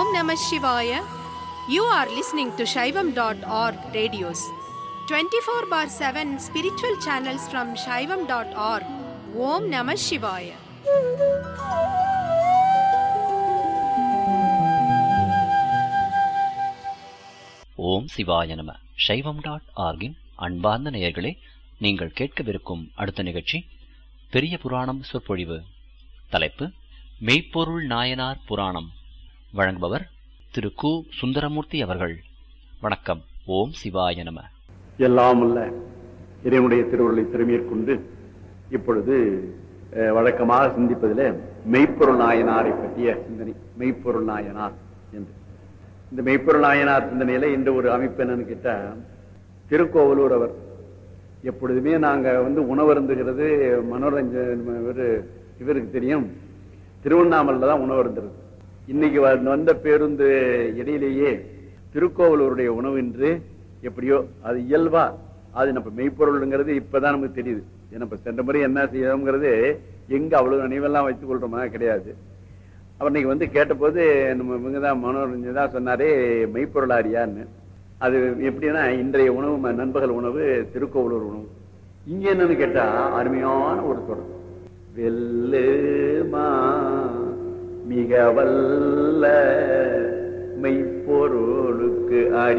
Om Namah Shivaya. You are listening to Shaivam.org radios. 24 bar 7 spiritual channels from Shaivam.org. Om Namah Shivaya. ஓம் சிவாய நம சைவம் dot ஆர்கின் அன்பார்ந்த நேயர்களே நீங்கள் கேட்கவிருக்கும் அடுத்த நிகழ்ச்சி பெரிய புராணம் சொற்பொழிவு தலைப்பு மெய்ப்பொருள் நாயனார் புராணம் வழங்குபவர் திரு கு சுந்தரமூர்த்தி அவர்கள் வணக்கம் ஓம் சிவாய நம எல்லாம் அல்ல இறைவனுடைய திருவுருளை திறமையற்கொண்டு இப்பொழுது அஹ், வழக்கமாக சிந்திப்பதில் மெய்ப்பொருள் நாயனாரை பற்றிய சிந்தனை மெய்ப்பொருள் நாயனார் என்று இந்த மெய்ப்பொருள் நாயனார் சிந்தனையில இந்த ஒரு அமைப்பு என்னன்னு கேட்டா திருக்கோவலூர் அவர் எப்பொழுதுமே நாங்க வந்து உணவருந்துகிறது மனோரஞ்சன் இவரு இவருக்கு தெரியும் திருவண்ணாமலையில் தான் உணவருந்துறது இன்னைக்கு வ- வந்த பேருந்து இடையிலேயே திருக்கோவலூருடைய உணவு என்று எப்படியோ அது இயல்பா அது நம்ம மெய்ப்பொருள்ங்கிறது இப்பதான் நமக்கு தெரியுது ஏன்னா இப்ப சென்ற முறை என்ன செய்யறோம்ங்கிறது எங்க அவ்வளவு நினைவெல்லாம் வைத்துக் கொள்றோமா கிடையாது அவர் இன்னைக்கு வந்து கேட்டபோது நம்ம இவங்க தான் மனோரஞ்சன் தான் சொன்னாரே மெய்ப்பொருளாரியான்னு அது எப்படின்னா இன்றைய உணவு ம- நண்பகல் உணவு திருக்கோவலூர் உணவு இங்க என்னன்னு கேட்டா அருமையான ஒரு தொடர் வெல்லுமா மிக வல்ல மெய்ப்பொருளுக்கு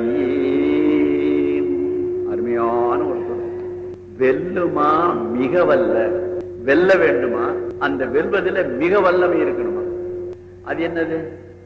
அடியேன் அருமையான ஒரு தொடர் வெல்லுமா மிக வல்ல வெல்ல வேண்டுமா அந்த வெல்வதில் மிக வல்லமை இருக்கணுமா அது என்னது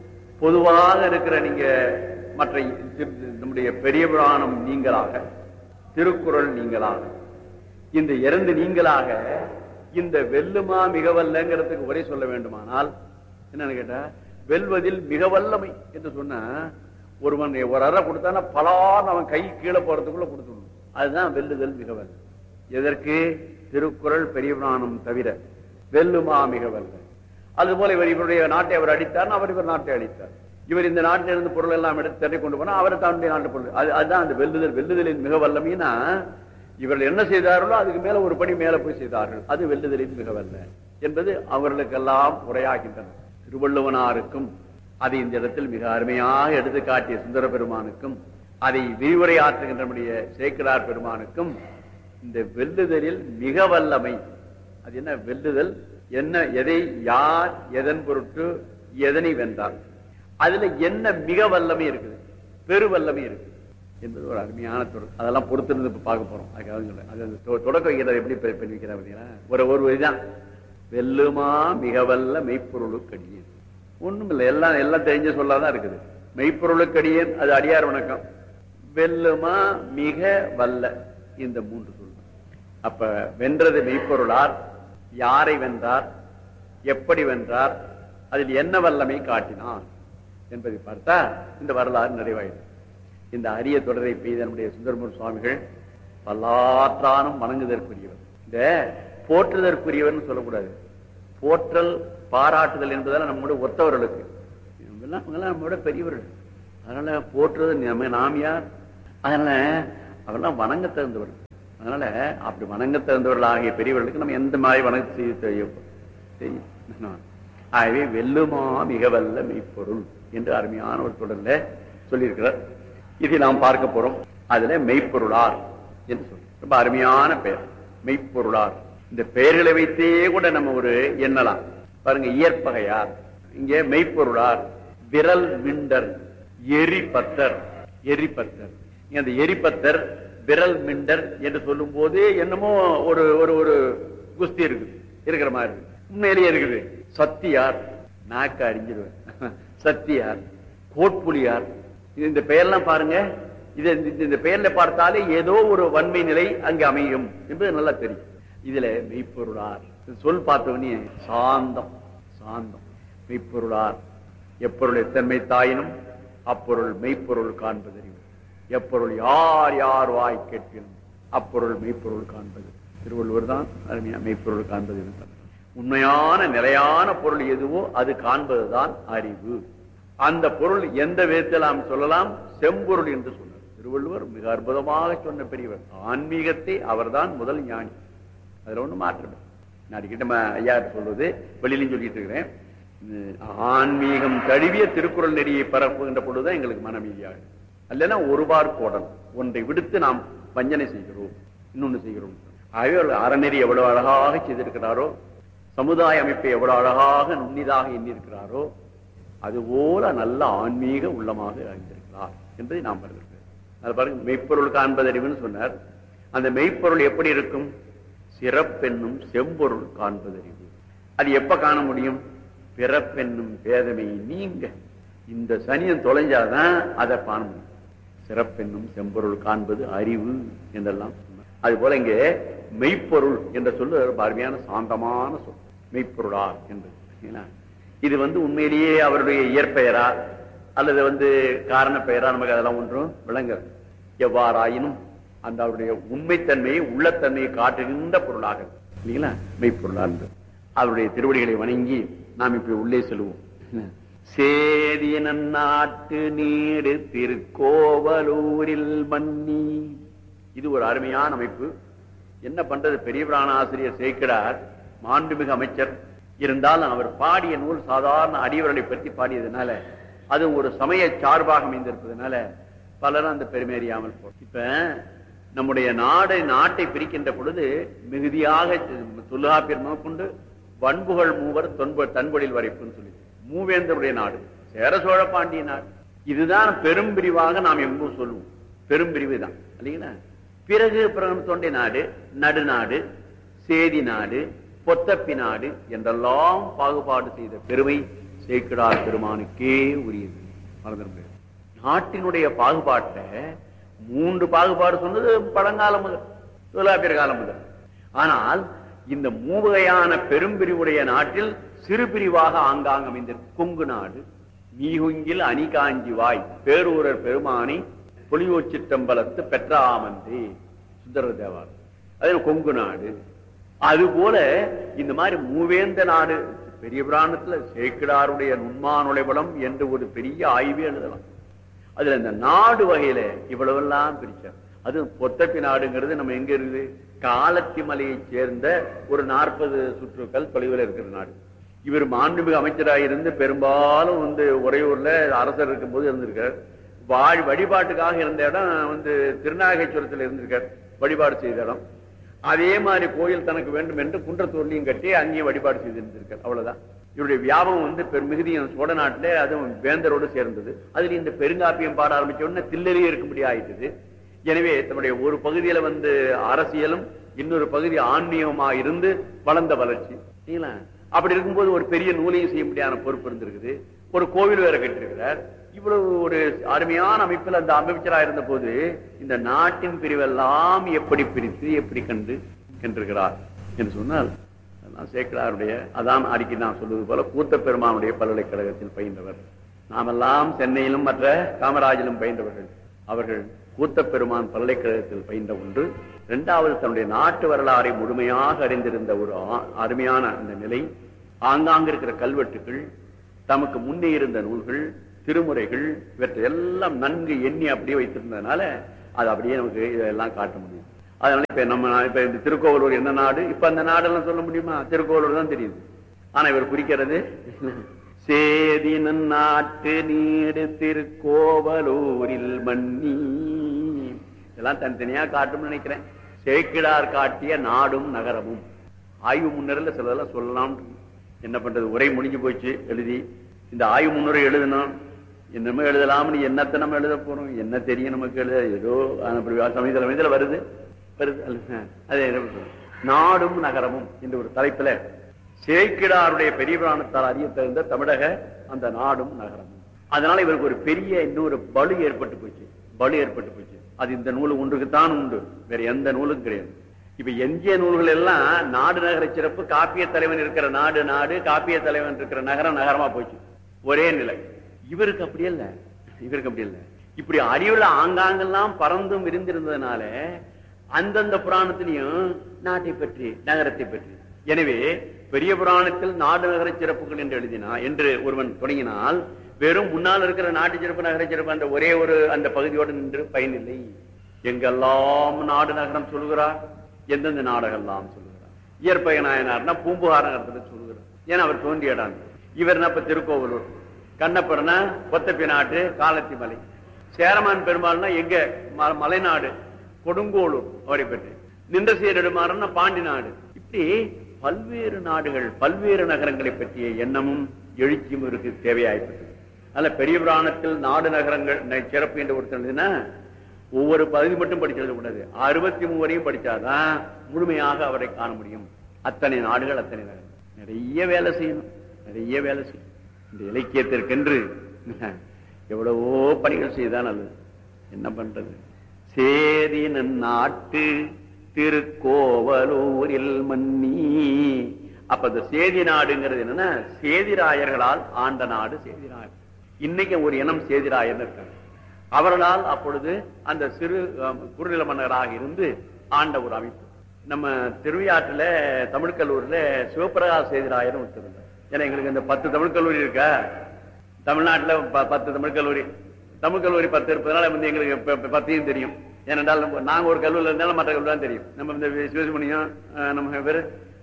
பொதுவாக இருக்கிற நீங்க மற்ற திரு- நம்முடைய பெரிய புராணம் நீங்களாக திருக்குறள் நீங்களாக இந்த இரண்டு நீங்களாக இந்த வெல்லுமா மிக வல்லங்கிறதுக்கு உரை சொல்ல வேண்டுமானால் என்னன்னு கேட்டா வெல்வதில் மிக வல்லமை என்று சொன்னா ஒருவன் ஒரு அறை கொடுத்தானா பலான்னு அவன் கை கீழே போறதுக்குள்ள கொடுத்துடணும் அதுதான் வெல்லுதல் மிக வல்ல எதற்கு திருக்குறள் பெரிய புராணம் தவிர வெல்லுமா மிக வல்ல அதுபோல இவர் இவருடைய நாட்டை அவர் அடித்தார் அவர் இவர் நாட்டை அடித்தார் இவர் இந்த நாட்டிலிருந்து பொருள் எல்லாம் எடுத்து தட்டி கொண்டு போனா அவர் தன்னுடைய நாட்டு பொருள் அது அதுதான் அந்த வெல்லுதல் வெல்லுதலின் மிக வல்லமைனா இவர்கள் என்ன செய்தார்களோ அதுக்கு மேல ஒரு படி மேல போய் செய்தார்கள் அது வெல்லுதலின் மிக வல்ல என்பது அவர்களுக்கெல்லாம் உரையாகின்றன திருவள்ளுவனாருக்கும் அதை இந்த இடத்தில் மிக அருமையாக எடுத்து காட்டிய சுந்தர பெருமானுக்கும் அதை விரிவுரை ஆற்றுகின்ற நம்முடைய சேக்கிரார் பெருமானுக்கும் இந்த வெல்லுதலில் மிக வல்லமை அது என்ன வெல்லுதல் என்ன எதை யார் எதன் பொருட்டு எதனை வென்றார் அதுல என்ன மிக வல்லமை இருக்குது பெரு வல்லமை இருக்கு என்பது ஒரு அருமையான தொடர் அதெல்லாம் பொறுத்திருந்து இப்ப பார்க்க போறோம் அதுக்காக சொல்றேன் அது அந்த தொ- தொடக்க வைக்கிறத எப்படி பெ- பண்ணி வைக்கிறா பார்த்தீங்களா ஒரு ஒரு இதுதான் வெல்லுமா மிக வல்ல மெய்ப்பொருளுக்கடியேன் ஒண்ணும் இல்லை எல்லாம் எல்லாம் தெரிஞ்ச சொல்லாதான் இருக்குது மெய்ப்பொருளுக்கடியேன் அது அடியார் வணக்கம் வெல்லுமா மிக வல்ல இந்த மூன்று சொல் அப்ப வென்றது மெய்ப்பொருளார் யாரை வென்றார் எப்படி வென்றார் அதில் என்ன வல்லமை காட்டினார் என்பதை பார்த்தா இந்த வரலாறு நிறைவாயிடும் இந்த அரிய தொடரை பெய்த நம்முடைய சுந்தரமூர் சுவாமிகள் பல்லாற்றானும் வணங்குதற்குரியவர் இந்த போற்றுதற்குரியவர்னு சொல்லக்கூடாது போற்றல் பாராட்டுதல் என்பதால நம்முடைய ஒத்தவர்களுக்கு இவங்கெல்லாம் இவங்கெல்லாம் நம்மளோட பெரியவர்கள் அதனால போற்றுறது நம்ம நாம் யார் அதனால அவெல்லாம் வணங்க தகுந்தவர்கள் அதனால அப்படி வணங்க தகுந்தவர்கள் ஆகிய பெரியவர்களுக்கு நம்ம எந்த மாதிரி வணங்க செய்ய தெரியும் தெரியும் ஆகவே வெல்லுமா மிக வல்ல மெய்ப்பொருள் என்று அருமையான ஒரு தொடர்ல சொல்லியிருக்கிறார் இதை நாம் பார்க்க போறோம் அதுல மெய்ப்பொருளார் என்று சொல்றோம் ரொம்ப அருமையான பெயர் மெய்ப்பொருளார் இந்த பெயர்களை வைத்தே கூட நம்ம ஒரு எண்ணலாம் பாருங்க இயற்பகையார் இங்கே மெய்ப்பொருளார் விரல் மிண்டர் எரிபத்தர் எரிபத்தர் இங்க அந்த எரிபத்தர் விரல் மிண்டர் என்று சொல்லும் போது என்னமோ ஒரு ஒரு ஒரு குஸ்தி இருக்குது இருக்கிற மாதிரி இருக்கு. உண்மையிலேயே இருக்குது சத்தியார் நாக்க அறிஞ்சிருவேன் சத்தியார் கோட்புலியார் இது இந்த பெயர்லாம் பாருங்க இது இந்த- இந்த பெயர்ல பார்த்தாலே ஏதோ ஒரு வன்மை நிலை அங்கு அமையும் என்பது நல்லா தெரியும் இதுல மெய்ப்பொருளார் இது சொல் பார்த்தவனே சாந்தம் சாந்தம் மெய்ப்பொருளார் எப்பொருள் எத்தன்மை தாயினும் அப்பொருள் மெய்ப்பொருள் காண்பதறிவு எப்பொருள் யார் யார் வாய் கேட்பினும் அப்பொருள் மெய்ப்பொருள் காண்பது திருவள்ளுவர் தான் அருமையா மெய்ப்பொருள் காண்பது என்றார். உண்மையான நிலையான பொருள் எதுவோ அது காண்பதுதான் அறிவு அந்த பொருள் எந்த விதத்தில் நாம் சொல்லலாம் செம்பொருள் என்று சொன்னார் திருவள்ளுவர் மிக அற்புதமாக சொன்ன பெரியவர் ஆன்மீகத்தை அவர்தான் முதல் ஞானி அதுல ஒண்ணு மாற்றம் இல்லை. நான் அடிக்கடி நம்ம ஐயா சொல்வது வெளியிலையும் சொல்லிட்டு இருக்கிறேன் ஆன்மீகம் தழுவிய திருக்குறள் நெறியை பரப்புகின்ற பொழுதுதான் எங்களுக்கு மனமீதியாக அல்லனா ஒருபார் கோடல் ஒன்றை விடுத்து நாம் வஞ்சனை செய்கிறோம் இன்னொன்னு செய்கிறோம் ஆகவே அவர்கள் அறநெறி எவ்வளவு அழகாக செய்திருக்கிறாரோ சமுதாய அமைப்பை எவ்வளவு அழகாக நுண்ணிதாக எண்ணியிருக்கிறாரோ அதுபோல நல்ல ஆன்மீக உள்ளமாக அறிந்திருக்கிறார் என்பதை நாம் வருகிறோம் அது பாருங்க மெய்ப்பொருள் காண்பதறிவுன்னு சொன்னார் அந்த மெய்ப்பொருள் எப்படி இருக்கும் சிறப்பென்னும் செம்பொருள் காண்பதறிவு அது எப்ப காண முடியும் பிறப்பென்னும் பேதமை நீங்க இந்த சனியன் தொலைஞ்சாதான் அதை காண முடியும் சிறப்பென்னும் செம்பொருள் காண்பது அறிவு என்றெல்லாம் சொன்னார். அது போல இங்கே மெய்ப்பொருள் என்ற சொல்லு ரொம்ப அருமையான சாந்தமான சொல் மெய்ப்பொருளா என்று சரிங்களா? இது வந்து உண்மையிலேயே அவருடைய இயற்பெயரா அல்லது வந்து காரண பெயரா நமக்கு அதெல்லாம் ஒன்றும் விளங்க எவ்வாறாயினும் அந்த அவருடைய உண்மைத்தன்மையை உள்ளத்தன்மையை காட்டுகின்ற பொருளாக இல்லைங்களா மெய்ப்பொருளா என்று அவருடைய திருவடிகளை வணங்கி நாம் இப்ப உள்ளே செல்வோம் சேதிய நாட்டு நீடு திருக்கோவலூரில் மன்னி இது ஒரு அருமையான அமைப்பு என்ன பண்றது பெரிய பிராண ஆசிரியர் சேர்க்கிறார் மாண்புமிகு அமைச்சர் இருந்தாலும் அவர் பாடிய நூல் சாதாரண அடியவர்களை பற்றி பாடியதுனால அது ஒரு சமய சார்பாக அமைந்திருப்பதனால பலரும் அந்த பெருமை அறியாமல் போ இப்ப நம்முடைய நாடு நாட்டை பிரிக்கின்ற பொழுது மிகுதியாக தொல்காப்பியர் கொண்டு வன்புகள் மூவர் தொன்ப தன்பொழில் வரைப்புன்னு சொல்லி மூவேந்தருடைய நாடு சேர சோழ பாண்டிய நாடு இதுதான் பெரும் பிரிவாக நாம் எங்கும் சொல்லுவோம் பெரும் பிரிவு தான் இல்லைங்களா பிறகு பிறகு தொண்டை நாடு நடுநாடு சேதி நாடு பொத்தப்பி நாடு என்றெல்லாம் பாகுபாடு செய்த பெருமை சேக்கிடார் பெருமானுக்கே உரியது மறந்துட முடியாது. நாட்டினுடைய பாகுபாட்டை மூன்று பாகுபாடு சொன்னது பழங்காலம் முதல் தொழிலாப்பியர் காலம் முதல் ஆனால் இந்த மூவகையான பெரும்பிரிவுடைய நாட்டில் சிறு பிரிவாக ஆங்காங்க அமைந்திருக்கு கொங்கு நாடு மீகுங்கில் அணிகாஞ்சி வாய் பேரூரர் பெருமானி புலியோச்சிற்றம்பலத்து பெற்றாமன்றி சுந்தர தேவார் அது கொங்கு நாடு அது போல இந்த மாதிரி மூவேந்த நாடு பெரிய புராணத்துல சேக்கிடாருடைய நுண்மானுழைவளம் என்று ஒரு பெரிய ஆய்வே எழுதலாம் அதுல இந்த நாடு வகையில இவ்வளவெல்லாம் பிரிச்சார் அது பொத்தப்பி நாடுங்கிறது நம்ம எங்க இருக்குது காலத்தி மலையை சேர்ந்த ஒரு நாற்பது சுற்றுக்கள் தொலைவில் இருக்கிற நாடு இவர் மாண்புமிகு அமைச்சராக இருந்து பெரும்பாலும் வந்து உறையூர்ல அரசர் இருக்கும்போது இருந்திருக்கார் வாழ் வழிபாட்டுக்காக இருந்த இடம் வந்து திருநாகேஸ்வரத்தில் இருந்திருக்கார் வழிபாடு செய்த இடம் அதே மாதிரி கோயில் தனக்கு வேண்டும் என்று குன்றத்தூர்லையும் கட்டி அங்கேயும் வழிபாடு செய்திருந்திருக்கார் அவ்வளவுதான் இவருடைய வியாபகம் வந்து பெருமிகுதியும் சோழ நாட்டிலே அதுவும் வேந்தரோடு சேர்ந்தது அதுல இந்த பெருங்காப்பியம் பாட ஆரம்பிச்ச உடனே தில்லறியே இருக்கும்படி ஆயிட்டது எனவே தன்னுடைய ஒரு பகுதியில வந்து அரசியலும் இன்னொரு பகுதி ஆன்மீகமா இருந்து வளர்ந்த வளர்ச்சி சரிங்களா? அப்படி இருக்கும்போது ஒரு பெரிய நூலையும் செய்ய முடியாத பொறுப்பு இருந்திருக்குது ஒரு கோவில் வேற கட்டிருக்கிறார் இவ்வளவு ஒரு அருமையான அமைப்பில் அந்த அமைச்சராக இருந்த போது இந்த நாட்டின் பிரிவெல்லாம் எப்படி பிரித்து எப்படி கண்டு கண்டிருக்கிறார் என்று சொன்னால் அதெல்லாம் சேக்கலாருடைய அதான் அறிக்கை நான் சொல்வது போல கூத்த பெருமானுடைய பல்கலைக்கழகத்தில் பயின்றவர் நாமெல்லாம் சென்னையிலும் மற்ற காமராஜிலும் பயின்றவர்கள் அவர்கள் கூத்த பெருமான் பல்கலைக்கழகத்தில் பயின்ற ஒன்று இரண்டாவது தன்னுடைய நாட்டு வரலாறை முழுமையாக அறிந்திருந்த ஒரு ஆ- அருமையான அந்த நிலை ஆங்காங்க இருக்கிற கல்வெட்டுகள் தமக்கு முன்னே இருந்த நூல்கள் திருமுறைகள் இவற்றை எல்லாம் நன்கு எண்ணி அப்படியே வைத்திருந்ததுனால அது அப்படியே நமக்கு இதெல்லாம் காட்ட முடியும் அதனால இப்ப நம்ம நா- இப்ப இந்த திருக்கோவலூர் என்ன நாடு இப்ப அந்த நாடெல்லாம் சொல்ல முடியுமா திருக்கோவலூர் தான் தெரியுது ஆனா இவர் குறிக்கிறது சேதினன் நாட்டு நீடு திருக்கோவலூரில் மன்னி இதெல்லாம் தனித்தனியா காட்டும்னு நினைக்கிறேன் சேக்கிடார் காட்டிய நாடும் நகரமும் ஆய்வு முன்னரில் சிலதெல்லாம் சொல்லலாம் என்ன பண்றது உரை முடிஞ்சு போச்சு எழுதி இந்த ஆய்வு முன்னுரை எழுதணும் என்னமோ எழுதலாம்னு என்னத்தை நம்ம எழுத போறோம் என்ன தெரியும் நமக்கு எழுத ஏதோ சமயத்தில் சமயத்தில் வருது வருது அல்ல, அது என்ன பண்றது? நாடும் நகரமும் என்ற ஒரு தலைப்புல சேக்கிடாருடைய பெரிய புராணத்தால் அறிய தகுந்த தமிழக அந்த நாடும் நகரமும் அதனால இவருக்கு ஒரு பெரிய இன்னொரு பலு ஏற்பட்டு போச்சு பலு ஏற்பட்டு போச்சு அது இந்த நூல் ஒன்றுக்குத்தான் உண்டு வேற எந்த நூலும் கிடையாது இப்ப எஞ்சிய நூல்கள் எல்லாம் நாடு நகர சிறப்பு காப்பிய தலைவன் இருக்கிற நாடு நாடு காப்பிய தலைவன் இருக்கிற நகரம் நகரமா போச்சு ஒரே நிலை இவருக்கு அப்படி இல்ல இவருக்கு அப்படி இல்ல இப்படி அறிவுல ஆங்காங்கெல்லாம் பறந்தும் விரிந்திருந்ததுனால அந்தந்த புராணத்திலையும் நாட்டை பற்றி நகரத்தை பற்றி எனவே பெரிய புராணத்தில் நாடு நகர சிறப்புகள் என்று எழுதினா என்று ஒருவன் தொடங்கினால் வெறும் முன்னால் இருக்கிற நாட்டு சிறப்பு நகர சிறப்பு அந்த ஒரே ஒரு அந்த பகுதியோடு நின்று பயனில்லை எங்கெல்லாம் நாடு நகரம் சொல்கிறார் எந்தெந்த நாடகெல்லாம் சொல்லுகிறார் இயற்பய நாயனார்னா பூம்புகார் நகரத்துல சொல்லுகிறார் ஏன்னா அவர் தோன்றிய இடம் இவர் இப்ப திருக்கோவலூர் கண்ணப்பர்னா கொத்தப்பி நாட்டு காலத்தி மலை சேரமான் பெருமாள்னா எங்க ம- மலைநாடு கொடுங்கோளூர் அவரை பற்றி நின்ற சீரடுமாறன்னா பாண்டி நாடு இப்படி பல்வேறு நாடுகள் பல்வேறு நகரங்களை பற்றிய எண்ணமும் எழுச்சியும் இருக்கு தேவையாயிப்பட்டது அதனால பெரிய புராணத்தில் நாடு நகரங்கள் ந- சிறப்பு என்று ஒருத்தர் ஒவ்வொரு பகுதி மட்டும் படிச்சது கூடாது அறுபத்தி மூவரையும் படிச்சாதான் முழுமையாக அவரை காண முடியும் அத்தனை நாடுகள் அத்தனை நகரம் நிறைய வேலை செய்யணும் நிறைய வேலை செய்யணும் இந்த இலக்கியத்திற்கென்று எவ்வளவோ பணிகள் செய்தான் நல்லது என்ன பண்றது சேதி நாட்டு திருக்கோவலூரில் மன்னி அப்ப இந்த சேதி நாடுங்கிறது என்னன்னா சேதிராயர்களால் ஆண்ட நாடு சேதிராயர் இன்னைக்கு ஒரு இனம் சேதிராயர் இருக்காங்க அவர்களால் அப்பொழுது அந்த சிறு அஹ், குறுநில மன்னராக இருந்து ஆண்ட ஒரு அமைப்பு நம்ம திருவியாற்றுல தமிழ் கல்லூரியில சிவபிரகாஷ் சேதிராயர் ஒருத்தர் ஏன்னா எங்களுக்கு இந்த பத்து தமிழ் கல்லூரி இருக்கா தமிழ்நாட்டுல ப- பத்து தமிழ் கல்லூரி தமிழ் கல்லூரி பத்து இருப்பதனால வந்து எங்களுக்கு ப- ப- பத்தையும் தெரியும் ஏனென்றால் நம்ம- நாங்க ஒரு கல்லூரியில் இருந்தாலும் மற்ற கல்லூரி தான் தெரியும் நம்ம இந்த வி- சிவசுமணியம் அஹ், நம்ம பேரு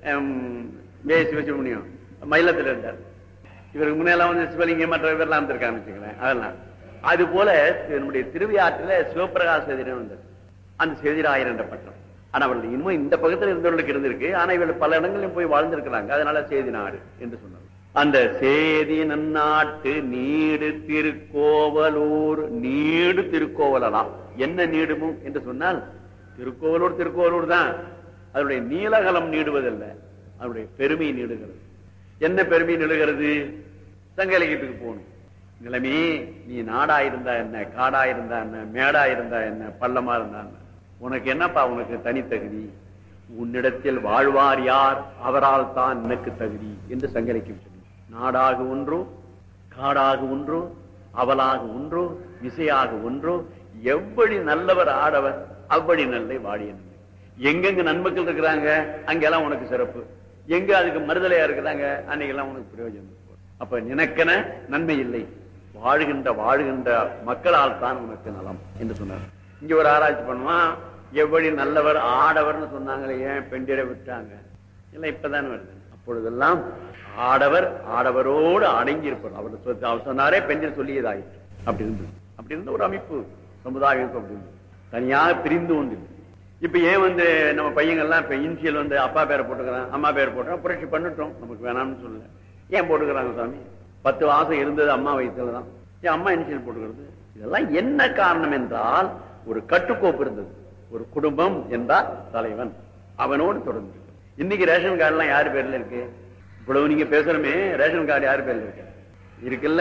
வே சிவசுமணியம் மயிலத்தில் இருந்தார் இவருக்கு முன்னெல்லாம் வந்து சிவலிங்கம் மற்ற பேர்லாம் இருந்திருக்காங்க வச்சுங்களேன் அதெல்லாம் அது போல தி- நம்முடைய திருவியாற்றுல சிவபிரகாஷ் சேதிரன் வந்தார் அந்த சேதிராயர் என்ற பட்டம் ஆனா அவர்கள் இன்னும் இந்த பக்கத்துல இருந்தவர்களுக்கு இருந்திருக்கு ஆனா இவர்கள் பல இடங்களிலும் போய் வாழ்ந்திருக்கிறாங்க அதனால சேதி நாடு என்று சொன்னார் அந்த சேதி நன்னாட்டு நீடு திருக்கோவலூர் நீடு திருக்கோவலலாம் என்ன நீடுமோ என்று சொன்னால் திருக்கோவலூர் திருக்கோவலூர் தான் அதனுடைய நீலகலம் நீடுவதல்ல அதனுடைய பெருமை நீடுகிறது என்ன பெருமை நிலுகிறது சங்க இலக்கியத்துக்கு போகணும் நிலைமே நீ நாடா இருந்தா என்ன காடா இருந்தா என்ன மேடா இருந்தா என்ன பள்ளமா இருந்தா என்ன உனக்கு என்னப்பா உனக்கு தனித்தகுதி உன்னிடத்தில் வாழ்வார் யார் அவரால் தான் எனக்கு தகுதி என்று சங்க இலக்கியம் சொல்லி நாடாக ஒன்றோ காடாக ஒன்றோ அவளாக ஒன்றோ விசையாக ஒன்றோ எவ்வளி நல்லவர் ஆடவர் அவ்வளி நல்லை வாடிய நன்மை எங்கெங்க நன்மக்கள் இருக்கிறாங்க அங்கெல்லாம் உனக்கு சிறப்பு எங்க அதுக்கு மறுதலையா இருக்கிறாங்க அன்னைக்கெல்லாம் உனக்கு பிரயோஜனம் அப்ப நினைக்கன நன்மை இல்லை வாழ்கின்ற வாழ்கின்ற மக்களால் தான் உனக்கு நலம் என்று சொன்னார் இங்க ஒரு ஆராய்ச்சி பண்ணுவான் எவ்வளி நல்லவர் ஆடவர்னு சொன்னாங்களே ஏன் பெண்டிட விட்டாங்க இல்ல இப்பதான் வருது அப்பொழுதெல்லாம் ஆடவர் ஆடவரோடு அடங்கி இருப்பார் அவர் சொ- அவர் சொன்னாரே பெண்கள் சொல்லியதாயிற்று அப்படி இருந்தது அப்படி இருந்த ஒரு அமைப்பு சமுதாயம் அப்படி இருந்தது தனியாக பிரிந்து ஒன்று இப்ப ஏன் வந்து நம்ம பையங்கள்லாம் இப்ப இன்சியல் வந்து அப்பா பேரை போட்டுக்கிறான் அம்மா பேர் போட்டுறோம் புரட்சி பண்ணிட்டோம் நமக்கு வேணாம்னு சொல்லல ஏன் போட்டுக்கிறாங்க சாமி பத்து மாசம் இருந்தது அம்மா வயிற்றுல தான் ஏன் அம்மா இன்சியல் போட்டுக்கிறது இதெல்லாம் என்ன காரணம் என்றால் ஒரு கட்டுக்கோப்பு இருந்தது ஒரு குடும்பம் என்றால் தலைவன் அவனோடு தொடர்ந்து இன்னைக்கு ரேஷன் கார்டு எல்லாம் யார் பேர்ல இருக்கு இவ்வளவு நீங்க பேசுறமே ரேஷன் கார்டு யார் பேர்ல இருக்கு இருக்குல்ல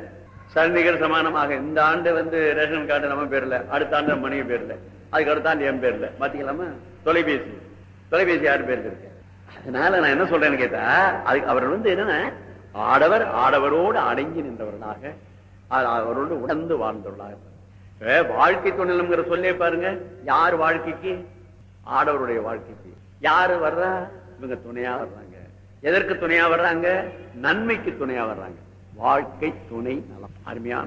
சரிநிகர் சமானமாக இந்த ஆண்டு வந்து ரேஷன் கார்டு நம்ம பேர்ல அடுத்த ஆண்டு நம்ம மனைவி பேர்ல அதுக்கு அடுத்த ஆண்டு என் பேர்ல பாத்தீங்களாமா தொலைபேசி தொலைபேசி யார் பேர்ல இருக்கு அதனால நான் என்ன சொல்றேன்னு கேட்டா அதுக்கு அவர் வந்து என்னன்னா ஆடவர் ஆடவரோடு அடங்கி நின்றவர்களாக அ- அவரோடு உணர்ந்து வாழ்ந்தவர்களாக இருப்பார். இப்ப வாழ்க்கை துணிலம்ங்கிற சொல்லே பாருங்க யார் வாழ்க்கைக்கு ஆடவருடைய வாழ்க்கைக்கு யாரு வர்றா இவங்க துணையா வர்றாங்க எதற்கு துணையா வர்றாங்க நன்மைக்கு துணையா வர்றாங்க வாழ்க்கை துணை நலம் அருமையான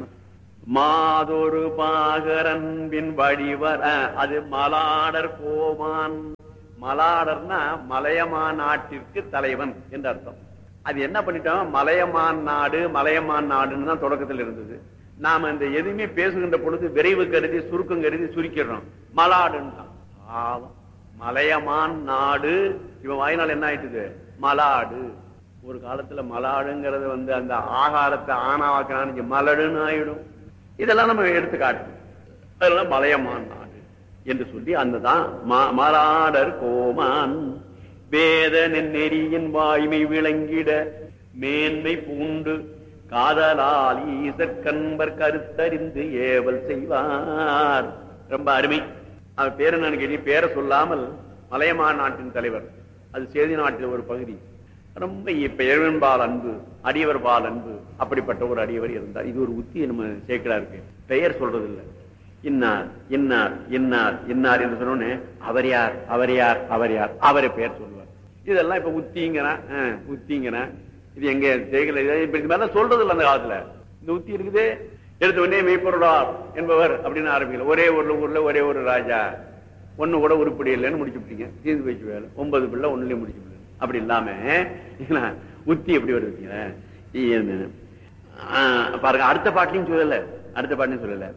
மாதொரு பாகரன்பின் வழிவர அது மலாடர் கோமான் மலாடர்னா மலையமான் நாட்டிற்கு தலைவன் என்று அர்த்தம் அது என்ன பண்ணிட்டோம் மலையமான் நாடு மலையமான் நாடுன்னு தான் தொடக்கத்தில் இருந்தது நாம இந்த எதுவுமே பேசுகின்ற பொழுது விரைவு கருதி சுருக்கம் கருதி சுருக்கிடுறோம் மலாடுன்னு பாவம் மலையமான் நாடு இவன் வாய்நாள் என்ன ஆயிட்டுது மலாடு ஒரு காலத்துல மலாடுங்கிறது வந்து அந்த ஆகாரத்தை ஆனாவாக்கான மலடுன்னு ஆயிடும் இதெல்லாம் நம்ம எடுத்து காட்டணும் அதெல்லாம் மலையமான் நாடு என்று சொல்லி அந்த தான் மா- மலாடர் கோமான் வேத நெறியின் வாய்மை விளங்கிட மேன்மை பூண்டு காதலால் ஈசற்கன்பர் கருத்தறிந்து ஏவல் செய்வார் ரொம்ப அருமை அவர் பேர் என்னன்னு கேட்டீங்க பேரை சொல்லாமல் மலையமான் நாட்டின் தலைவர் அது சேதி நாட்டில் ஒரு பகுதி ரொம்ப இப்ப எழுவன்பால் அன்பு அடியவர் பால் அன்பு அப்படிப்பட்ட ஒரு அடியவர் இருந்தார் இது ஒரு உத்தி நம்ம சேர்க்கிறா இருக்கு பெயர் சொல்றது இல்ல இன்னார் இன்னார் இன்னார் இன்னார் என்று சொன்னோன்னு அவர் யார் அவர் யார் அவர் யார் அவரை பெயர் சொல்லுவார் இதெல்லாம் இப்ப உத்திங்கிறான் ஆ, உத்திங்கிறான் இது எங்க செய்கல இப்ப இது மாதிரிலாம் சொல்றது இல்ல அந்த காலத்துல இந்த உத்தி இருக்குது எடுத்த உடனே மெய்ப்பொருளார் என்பவர் அப்படின்னு ஆரம்பிக்கல ஒரே ஒரு ஊர்ல ஒரே ஒரு ராஜா ஒண்ணு கூட உருப்படி இல்லைன்னு முடிச்சு விட்டீங்க தீர்ந்து போயிடுச்சு வேலை ஒன்பது பிள்ளை ஒண்ணுலயும் முடிச்சு விடுங்க அப்படி இல்லாம என்ன, உத்தி எப்படி வருதுங்க இது, ஆ, பாருங்க அடுத்த பாட்டிலையும் சொல்லல அடுத்த பாட்டிலையும் சொல்லல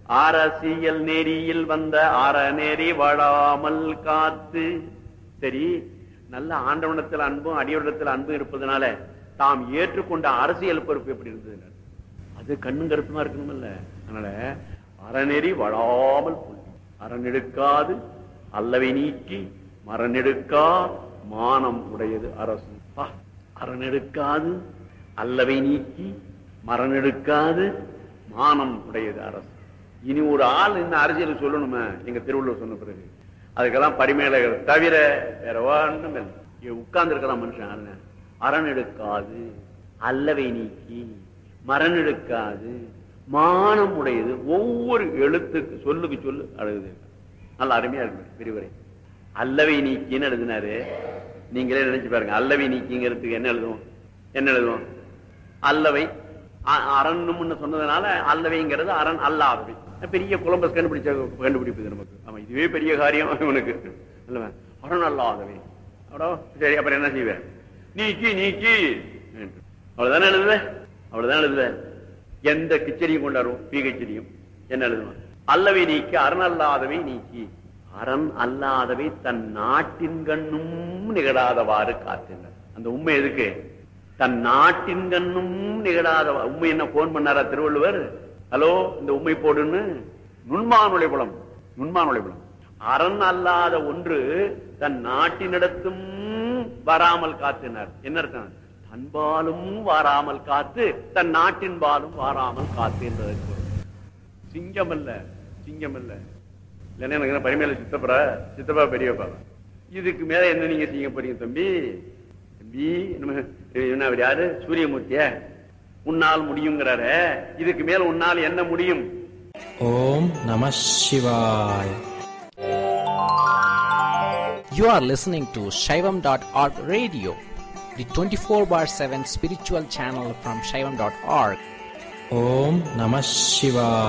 அரசியல் நெறியில் வந்த அறநெறி வாழாமல் காத்து சரி நல்ல ஆண்டவனத்தில் அன்பும் அடியோடத்தில் அன்பும் இருப்பதனால தாம் ஏற்றுக்கொண்ட அரசியல் பொறுப்பு எப்படி இருந்தது அது கண்ணும் கருத்துமா இருக்கணும்ல அதனால அறநெறி வளாமல் புள்ளி அறநெடுக்காது அல்லவை நீக்கி மரநெடுக்கா மானம் உடையது அரசு பா, அறநெடுக்காது அல்லவை நீக்கி மரநெடுக்காது மானம் உடையது அரசு இனி ஒரு ஆள் இந்த அரசியல் சொல்லணுமே எங்க திருவள்ளுவர் சொன்ன பிறகு அதுக்கெல்லாம் பரிமேலகர் தவிர வேற ஒன்றும் இல்லை உட்கார்ந்து இருக்கலாம் மனுஷன் அரண அரணெடுக்காது அல்லவை நீக்கி மரநெடுக்காது மானம் உடையது ஒவ்வொரு எழுத்துக்கு சொல்லுக்கு சொல்லு அழுகுது நல்ல அருமையா இருக்கு விரிவுரை அல்லவை நீக்கின்னு எழுதினாரு நீங்களே நினைச்சு பாருங்க அல்லவை நீக்கிங்கிறதுக்கு என்ன எழுதுவோம் என்ன எழுதுவோம் அல்லவை அ- அரண்னு சொன்னதுனால அல்லவைங்கிறது அரண் அல்லாதவை பெரிய கொலம்பஸ் கண்டுபிடிச்ச கண்டுபிடிப்பு இது நமக்கு ஆமா இதுவே பெரிய காரியம் இவனுக்கு அல்லவா அரண் அல்லாதவை அடோ சரி அப்புறம் என்ன செய்வேன் நீக்கி நீக்கி என்று. அவ்வளவுதானே எழுதுவ அவ்வளவுதான் எழுதுவ எந்த கிச்சடியும் கொண்டாடுவோம் பி கிச்சடியும் என்ன எழுதுவான் அல்லவை நீக்கி அரண் அல்லாதவை நீக்கி அரண் அல்லாதவை தன் நாட்டின் கண்ணும் நிகழாதவாறு காத்தினர் அந்த உண்மை எதுக்கு தன் நாட்டின் கண்ணும் நிகழாத உண்மை என்ன போன் பண்ணாரா திருவள்ளுவர் ஹலோ இந்த உண்மை போடுன்னு நுண்மானுளை புலம் நுண்மானுளை புலம் அரண் அல்லாத ஒன்று தன் நாட்டினிடத்தும் வராமல் காத்தினார் என்ன அர்த்தம் தன்பாலும் வாராமல் காத்து தன் நாட்டின் பாலும் வாராமல் காத்து என்பதற்கு பொருள். சிங்கம் அல்ல சிங்கம் அல்ல இல்லைன்னா எனக்கு என்ன பரிமையில சித்தப்பா சித்தப்பா பெரியப்பா இதுக்கு மேல என்ன நீங்க செய்ய போறீங்க தம்பி தம்பி நம்ம- என்ன அவர் யாரு சூரியமூர்த்திய உன்னால் முடியுங்கிறாரு இதுக்கு மேல உன்னால் என்ன முடியும் Om Namah Shivaya. You are listening to Shaivam.org radio, the 24 bar 7 spiritual channel from Shaivam.org. Om Namah Shivaya.